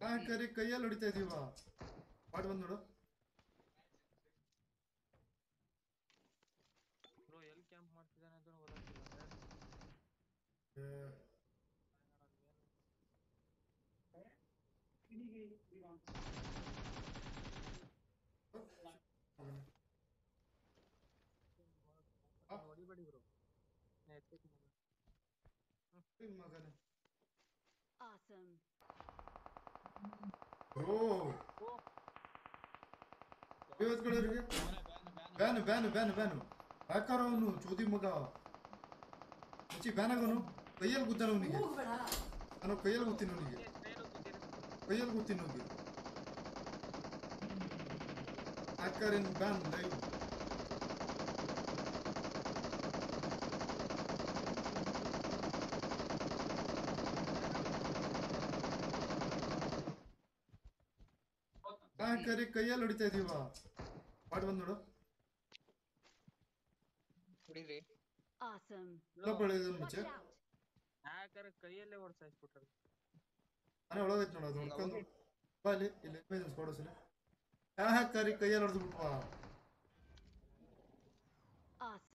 ಕರಿ ಕೈಯಲ್ಲಿ ಹೊಡಿತಾ ಇದೀವ ಮಾಡಿ ಬಂದ್ ನೋಡು ಬ್ರೋ ಎಲ್ಲಿ ಕ್ಯಾಂಪ್ ಮಾಡ್ತಿದ್ದಾನೆ ಅಂತ ಗೊತ್ತಾಗ್ತಿಲ್ಲ ಏ, ಮಗನೇ. ಆ? ಹೊಡಿಬೇಡಿ ಬ್ರೋ ನಾ ಎತ್ಕೋತೀನಿ ನಿನ್ ಮಗನೇ Awesome. ಬ್ರೋ ಇವತ್ತು ಕಡೆಯವ್ರಿಗೆ ಬ್ಯಾನು ಬ್ಯಾನು ಬ್ಯಾನು ಬ್ಯಾನು ಹಾಕಾರ ಅವನು ಚೋದಿ ಮಗ ಮುಚ್ಚಿ ಬ್ಯಾನ್ ಆಗೋನು ಕೈಯಲ್ಲಿ ಗುದ್ದಾನ ಅವನಿಗೆ ನಾನು ಕೈಯಲ್ಲಿ ಗುತ್ತೀನಿ ಅವನಿಗೆ ಕೈಯಲ್ಲಿ ಗುತ್ತೀನಿ ಅವನಿಗೆ ಹಾಕರ್ ಇನ್ ಬ್ಯಾನ್ ಲೈವ್ ಹಾಕರಿ ಕೈಯಲ್ಲಿ ಹೊಡಿತಾ ಇದೀವ ಮಾಡಿ ಬಂದ್ ನೋಡು ಹೊಡಿರಿ Awesome. ಇನ್ನೊಬ್ಬ ಇದನ್ನ Watch ಮುಚ್ಚೆ out. ಹ್ಯಾಕರ್ ಕೈಯಲ್ಲೇ ಹೊಡ್ಸಾಯಿಸ್ಬಿಟ್ರೆ ಮನೆ ಒಳಗೈತೆ ನೋಡು ಅದು ಹೊಡ್ಕೊಂಡು ಬಾ ಇಲ್ಲಿ ಇಲ್ಲಿ ಇಮೇಜಸ್ ಕೊಡೋಸಿಲ್ಲ ಹಾಕರಿ ಕೈಯಲ್ಲಿ ಹೊಡೆದು ಬಿಟ್ವಾ Awesome.